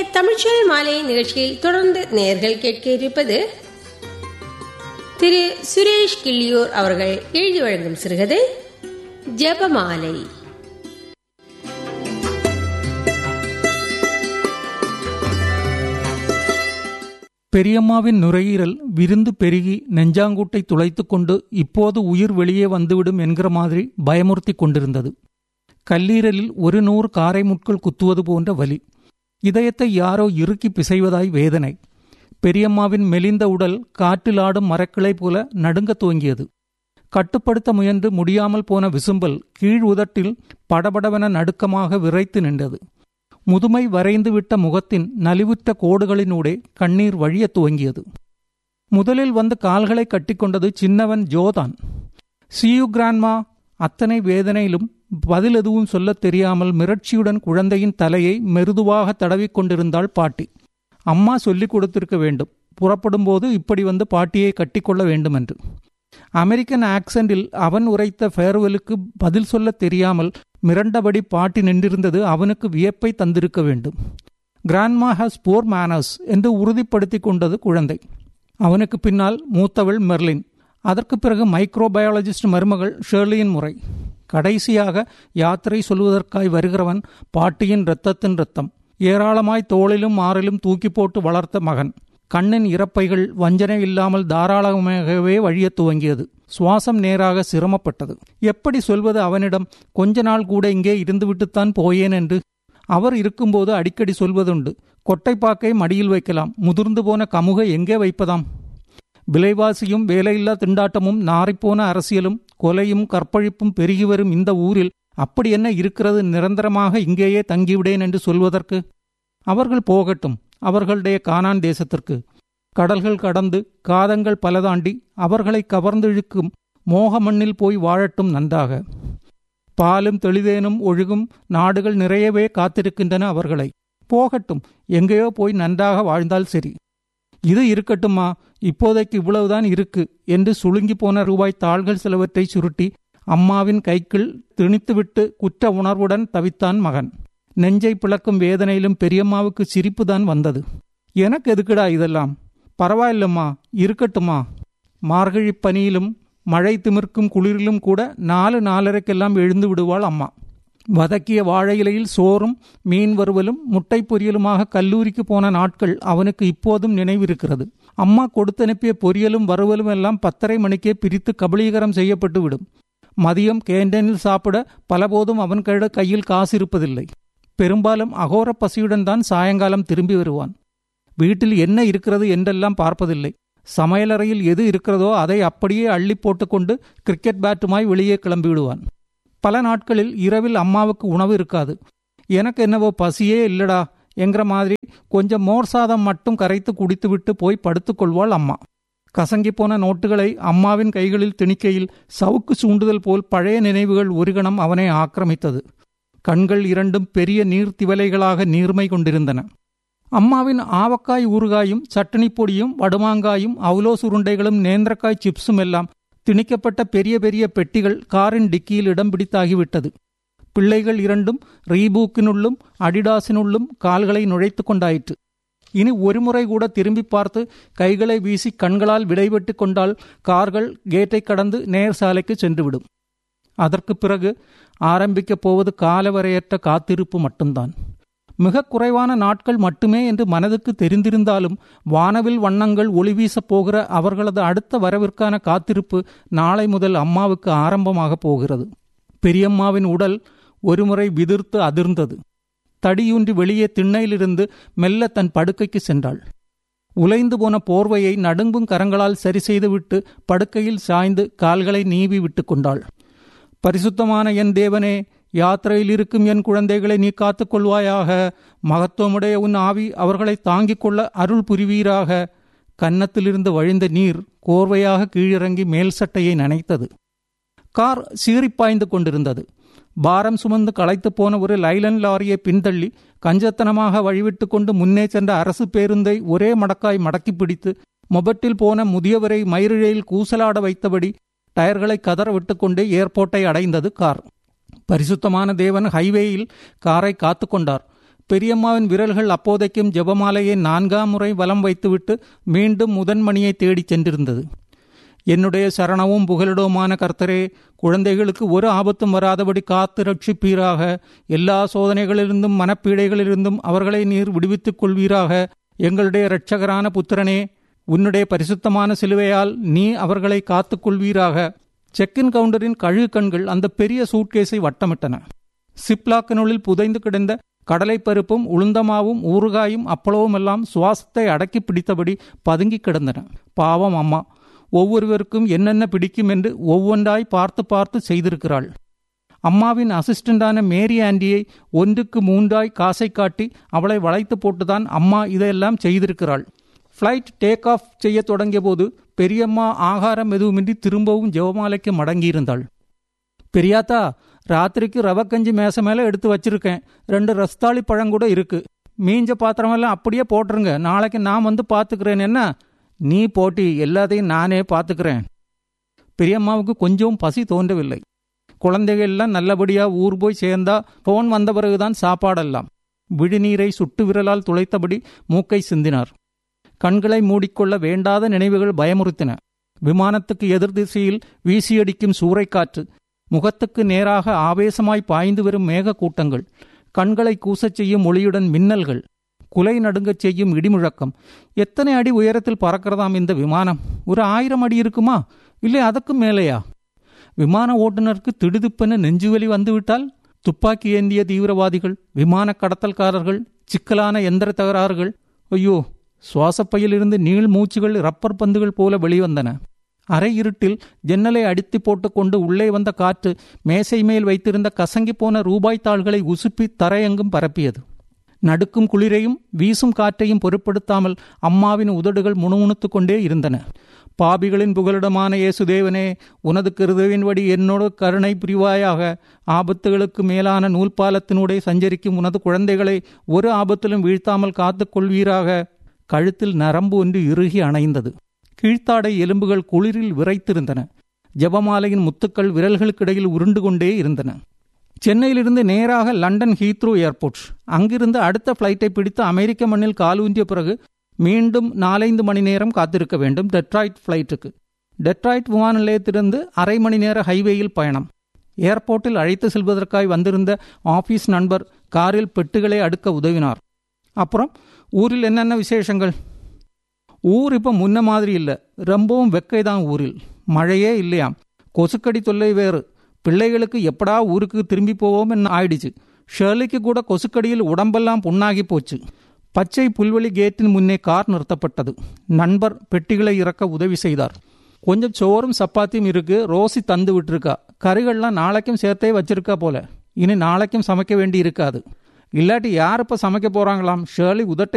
தமிழ்ச்சல் மாலை நிகழ்ச்சியில் தொடர்ந்து நேர்கள் கேட்க இருப்பது திரு சுரேஷ் கிள்ளியூர் அவர்கள் எழுதி வழங்கும் சிறுகதை ஜெபமாலை பெரியம்மாவின் நுரையீரல் விருந்து பெருகி நெஞ்சாங்கூட்டை துளைத்துக் கொண்டு இப்போது உயிர் வெளியே வந்துவிடும் என்கிற மாதிரி பயமுறுத்தி கொண்டிருந்தது கல்லீரலில் ஒரு நூறு காரை முட்கள் குத்துவது போன்ற வலி இதயத்தை யாரோ இறுக்கி பிசைவதாய் வேதனை பெரியம்மாவின் மெலிந்த உடல் காற்றில் ஆடும் மரக்கிளை போல நடுங்கத் துவங்கியது கட்டுப்படுத்த முயன்று முடியாமல் போன விசும்பல் கீழ் உதட்டில் படபடவென நடுக்கமாக விரைத்து நின்றது முதுமை வரைந்துவிட்ட முகத்தின் நலிவுற்ற கோடுகளினூடே கண்ணீர் வழியத் துவங்கியது முதலில் வந்து கால்களை கட்டிக்கொண்டது சின்னவன் ஜோதான் சியு கிராண்ட்மா அத்தனை வேதனையிலும் பதில் எதுவும் சொல்லத் தெரியாமல் மிரட்சியுடன் குழந்தையின் தலையை மெருதுவாக தடவிக் கொண்டிருந்தாள் பாட்டி அம்மா சொல்லிக் கொடுத்திருக்க வேண்டும் புறப்படும்போது இப்படி வந்து பாட்டியை கட்டிக்கொள்ள வேண்டும் என்று அமெரிக்கன் ஆக்சண்டில் அவன் உரைத்த ஃபேர்வெலுக்கு பதில் சொல்லத் தெரியாமல் மிரண்டபடி பாட்டி நின்றிருந்தது அவனுக்கு வியப்பை தந்திருக்க வேண்டும் கிராண்ட்மா ஹாஸ் போர் மேனர்ஸ் என்று உறுதிப்படுத்தி கொண்டது குழந்தை அவனுக்கு பின்னால் மூத்தவள் மெர்லின் அதற்கு பிறகு மைக்ரோபயாலஜிஸ்ட் மருமகள் ஷேர்லியின் முறை கடைசியாக யாத்திரை சொல்வதற்காய் வருகிறவன் பாட்டியின் இரத்தத்தின் இரத்தம் ஏராளமாய் தோளிலும் மாறிலும் தூக்கி போட்டு வளர்த்த மகன் கண்ணின் இறப்பைகள் வஞ்சனை இல்லாமல் தாராளமாகவே வழியத் துவங்கியது சுவாசம் நேராக சிரமப்பட்டது எப்படி சொல்வது அவனிடம் கொஞ்ச நாள் கூட இங்கே இருந்துவிட்டுத்தான் போயேன் என்று அவர் இருக்கும்போது அடிக்கடி சொல்வதுண்டு கொட்டைப்பாக்கை மடியில் வைக்கலாம் முதிர்ந்து போன கமுக எங்கே வைப்பதாம் விலைவாசியும் வேலையில்லா திண்டாட்டமும் நாறிப்போன அரசியலும் கொலையும் கற்பழிப்பும் பெருகி வரும் இந்த ஊரில் அப்படி என்ன இருக்கிறது நிரந்தரமாக இங்கேயே தங்கிவிடேன் என்று சொல்வதற்கு அவர்கள் போகட்டும் அவர்களுடைய கானான் தேசத்திற்கு கடல்கள் கடந்து காதங்கள் பல தாண்டி அவர்களை கவர்ந்திழுக்கும் மோக மண்ணில் போய் வாழட்டும் நன்றாக பாலும் தெளிதேனும் ஒழுகும் நாடுகள் நிறையவே காத்திருக்கின்றன அவர்களை போகட்டும் எங்கேயோ போய் நன்றாக வாழ்ந்தால் சரி இது இருக்கட்டுமா இப்போதைக்கு இவ்வளவுதான் இருக்கு என்று சுளுங்கி போன ரூபாய் தாள்கள் சிலவற்றை சுருட்டி அம்மாவின் கைக்குள் திணித்துவிட்டு குற்ற உணர்வுடன் தவித்தான் மகன் நெஞ்சை பிளக்கும் வேதனையிலும் பெரியம்மாவுக்கு சிரிப்புதான் வந்தது எனக்கு எதுக்குடா இதெல்லாம் பரவாயில்லம்மா இருக்கட்டுமா மார்கழி பனியிலும் மழை திமிர்க்கும் குளிரிலும் கூட நாலு நாலரைக்கெல்லாம் எழுந்து விடுவாள் அம்மா வதக்கிய வாழை இலையில் சோறும் மீன் வறுவலும் முட்டை பொரியலுமாக கல்லூரிக்கு போன நாட்கள் அவனுக்கு இப்போதும் நினைவிருக்கிறது அம்மா கொடுத்தனுப்பிய பொரியலும் வறுவலும் எல்லாம் பத்தரை மணிக்கே பிரித்து கபலீகரம் செய்யப்பட்டு விடும் மதியம் கேண்டீனில் சாப்பிட பலபோதும் அவன் கைட கையில் காசு இருப்பதில்லை பெரும்பாலும் அகோர பசியுடன் தான் சாயங்காலம் திரும்பி வருவான் வீட்டில் என்ன இருக்கிறது என்றெல்லாம் பார்ப்பதில்லை சமையலறையில் எது இருக்கிறதோ அதை அப்படியே அள்ளி போட்டுக்கொண்டு கிரிக்கெட் பேட்டுமாய் வெளியே கிளம்பி விடுவான் பல நாட்களில் இரவில் அம்மாவுக்கு உணவு இருக்காது எனக்கு என்னவோ பசியே இல்லடா என்கிற மாதிரி கொஞ்சம் மோர் சாதம் மட்டும் கரைத்து குடித்துவிட்டு போய் படுத்துக்கொள்வாள் அம்மா கசங்கி போன நோட்டுகளை அம்மாவின் கைகளில் திணிக்கையில் சவுக்கு சூண்டுதல் போல் பழைய நினைவுகள் ஒரு கணம் அவனை ஆக்கிரமித்தது கண்கள் இரண்டும் பெரிய நீர்த்திவலைகளாக நீர்மை கொண்டிருந்தன அம்மாவின் ஆவக்காய் ஊறுகாயும் சட்டனி பொடியும் வடுமாங்காயும் அவுலோ சுருண்டைகளும் நேந்திரக்காய் சிப்ஸும் எல்லாம் திணிக்கப்பட்ட பெரிய பெரிய பெட்டிகள் காரின் டிக்கியில் இடம் பிடித்தாகிவிட்டது பிள்ளைகள் இரண்டும் ரீபூக்கினுள்ளும் அடிடாசினுள்ளும் கால்களை நுழைத்து கொண்டாயிற்று இனி ஒருமுறை கூட திரும்பி பார்த்து கைகளை வீசி கண்களால் விடைபெட்டு கொண்டால் கார்கள் கேட்டை கடந்து நேர் சாலைக்கு சென்றுவிடும் அதற்கு பிறகு ஆரம்பிக்கப் போவது காலவரையற்ற காத்திருப்பு மட்டும்தான் மிக குறைவான நாட்கள் மட்டுமே என்று மனதுக்கு தெரிந்திருந்தாலும் வானவில் வண்ணங்கள் ஒளி வீசப் போகிற அவர்களது அடுத்த வரவிற்கான காத்திருப்பு நாளை முதல் அம்மாவுக்கு ஆரம்பமாகப் போகிறது பெரியம்மாவின் உடல் ஒருமுறை விதிர்த்து அதிர்ந்தது தடியூன்றி வெளியே திண்ணையிலிருந்து மெல்ல தன் படுக்கைக்கு சென்றாள் உலைந்து போன போர்வையை நடுங்கும் கரங்களால் சரி செய்துவிட்டு படுக்கையில் சாய்ந்து கால்களை நீவி விட்டு கொண்டாள் பரிசுத்தமான என் தேவனே யாத்திரையில் இருக்கும் என் குழந்தைகளை நீ காத்துக்கொள்வாயாக மகத்துவமுடைய உன் ஆவி அவர்களை தாங்கிக் கொள்ள அருள் புரிவீராக கன்னத்திலிருந்து வழிந்த நீர் கோர்வையாக கீழிறங்கி மேல் சட்டையை நனைத்தது கார் சீறிப்பாய்ந்து கொண்டிருந்தது பாரம் சுமந்து களைத்து போன ஒரு லைலன் லாரியை பின்தள்ளி கஞ்சத்தனமாக வழிவிட்டு கொண்டு முன்னே சென்ற அரசு பேருந்தை ஒரே மடக்காய் மடக்கி பிடித்து மொபட்டில் போன முதியவரை மயிரிழையில் கூசலாட வைத்தபடி டயர்களை கதற விட்டுக்கொண்டே ஏர்போர்ட்டை அடைந்தது கார் பரிசுத்தமான தேவன் ஹைவேயில் காரை காத்து கொண்டார் பெரியம்மாவின் விரல்கள் அப்போதைக்கும் ஜெபமாலையை நான்காம் முறை வலம் வைத்துவிட்டு மீண்டும் முதன்மணியை தேடிச் சென்றிருந்தது என்னுடைய சரணவும் புகலிடவுமான கர்த்தரே குழந்தைகளுக்கு ஒரு ஆபத்தும் வராதபடி காத்து ரட்சிப்பீராக எல்லா சோதனைகளிலிருந்தும் மனப்பீடைகளிலிருந்தும் அவர்களை நீர் விடுவித்துக் கொள்வீராக எங்களுடைய இரட்சகரான புத்திரனே உன்னுடைய பரிசுத்தமான சிலுவையால் நீ அவர்களை காத்துக் கொள்வீராக செக்கின் கவுண்டரின் கழுகு கண்கள் அந்த பெரிய சூட்கேஸை வட்டமிட்டன சிப்லாக்கினுள்ளில் புதைந்து கிடந்த கடலைப்பருப்பும் உளுந்தமாவும் ஊறுகாயும் அப்பளவும் எல்லாம் சுவாசத்தை அடக்கி பிடித்தபடி பதுங்கி கிடந்தன பாவம் அம்மா ஒவ்வொருவருக்கும் என்னென்ன பிடிக்கும் என்று ஒவ்வொன்றாய் பார்த்து பார்த்து செய்திருக்கிறாள் அம்மாவின் அசிஸ்டண்டான மேரி ஆண்டியை ஒன்றுக்கு மூன்றாய் காசை காட்டி அவளை வளைத்து போட்டுதான் அம்மா இதையெல்லாம் செய்திருக்கிறாள் ஃப்ளைட் டேக் ஆஃப் செய்ய தொடங்கிய போது பெரியம்மா ஆகாரம் எதுவுமின்றி திரும்பவும் ஜெவமாலைக்கு மடங்கியிருந்தாள் பெரியாத்தா ராத்திரிக்கு ரவக்கஞ்சி மேச மேலே எடுத்து வச்சிருக்கேன் ரெண்டு ரஸ்தாளி பழம் கூட இருக்கு மீஞ்ச பாத்திரமெல்லாம் அப்படியே போட்டுருங்க நாளைக்கு நான் வந்து பார்த்துக்கிறேன் என்ன நீ போட்டி எல்லாத்தையும் நானே பார்த்துக்கிறேன் பெரியம்மாவுக்கு கொஞ்சம் பசி தோன்றவில்லை குழந்தைகள் எல்லாம் நல்லபடியா ஊர் போய் சேர்ந்தா போன் வந்த பிறகுதான் சாப்பாடெல்லாம் விழிநீரை சுட்டு விரலால் துளைத்தபடி மூக்கை சிந்தினார் கண்களை மூடிக்கொள்ள வேண்டாத நினைவுகள் பயமுறுத்தின விமானத்துக்கு எதிர் திசையில் வீசியடிக்கும் சூறைக்காற்று முகத்துக்கு நேராக ஆவேசமாய் பாய்ந்து வரும் மேக கூட்டங்கள் கண்களை கூசச் செய்யும் ஒளியுடன் மின்னல்கள் குலை நடுங்கச் செய்யும் இடிமுழக்கம் எத்தனை அடி உயரத்தில் பறக்கிறதாம் இந்த விமானம் ஒரு ஆயிரம் அடி இருக்குமா இல்லை அதுக்கும் மேலேயா விமான ஓட்டுநருக்கு திடுதிப்பென நெஞ்சுவலி வந்துவிட்டால் துப்பாக்கி ஏந்திய தீவிரவாதிகள் விமான கடத்தல்காரர்கள் சிக்கலான எந்திர தகராறுகள் ஐயோ சுவாசப்பையிலிருந்து நீள் மூச்சுகள் ரப்பர் பந்துகள் போல வெளிவந்தன அரை இருட்டில் ஜன்னலை அடித்து போட்டுக்கொண்டு உள்ளே வந்த காற்று மேசை மேல் வைத்திருந்த கசங்கி போன ரூபாய் தாள்களை உசுப்பி தரையெங்கும் பரப்பியது நடுக்கும் குளிரையும் வீசும் காற்றையும் பொருட்படுத்தாமல் அம்மாவின் உதடுகள் முணுமுணுத்துக் கொண்டே இருந்தன பாபிகளின் புகலிடமான இயேசுதேவனே உனது கிருதவின்படி என்னோடு கருணை புரிவாயாக ஆபத்துகளுக்கு மேலான நூல்பாலத்தினூடே சஞ்சரிக்கும் உனது குழந்தைகளை ஒரு ஆபத்திலும் வீழ்த்தாமல் காத்துக் கொள்வீராக கழுத்தில் நரம்பு ஒன்று இறுகி அணைந்தது கீழ்த்தாடை எலும்புகள் குளிரில் விரைத்திருந்தன ஜபமாலையின் முத்துக்கள் விரல்களுக்கிடையில் உருண்டு கொண்டே இருந்தன சென்னையிலிருந்து நேராக லண்டன் ஹீத்ரூ ஏர்போர்ட் அங்கிருந்து அடுத்த பிளைட்டை பிடித்து அமெரிக்க மண்ணில் காலூன்றிய பிறகு மீண்டும் நாலைந்து மணி நேரம் காத்திருக்க வேண்டும் டெட்ராய்ட் ஃப்ளைட்டுக்கு டெட்ராய்ட் விமான நிலையத்திலிருந்து அரை மணி நேர ஹைவேயில் பயணம் ஏர்போர்ட்டில் அழைத்து செல்வதற்காய் வந்திருந்த ஆபீஸ் நண்பர் காரில் பெட்டுகளை அடுக்க உதவினார் அப்புறம் ஊரில் என்னென்ன விசேஷங்கள் ஊர் இப்போ முன்ன மாதிரி இல்லை ரொம்பவும் வெக்கை தான் ஊரில் மழையே இல்லையாம் கொசுக்கடி தொல்லை வேறு பிள்ளைகளுக்கு எப்படா ஊருக்கு திரும்பி போவோம் என்ன ஆயிடுச்சு ஷெர்லிக்கு கூட கொசுக்கடியில் உடம்பெல்லாம் புண்ணாகி போச்சு பச்சை புல்வெளி கேட்டின் முன்னே கார் நிறுத்தப்பட்டது நண்பர் பெட்டிகளை இறக்க உதவி செய்தார் கொஞ்சம் சோறும் சப்பாத்தியும் இருக்கு ரோசி தந்து விட்டுருக்கா கறிகள்லாம் நாளைக்கும் சேர்த்தே வச்சிருக்கா போல இனி நாளைக்கும் சமைக்க வேண்டி இருக்காது இல்லாட்டி யார் இப்ப சமைக்க போறாங்களாம் ஷேர்லி உதட்டை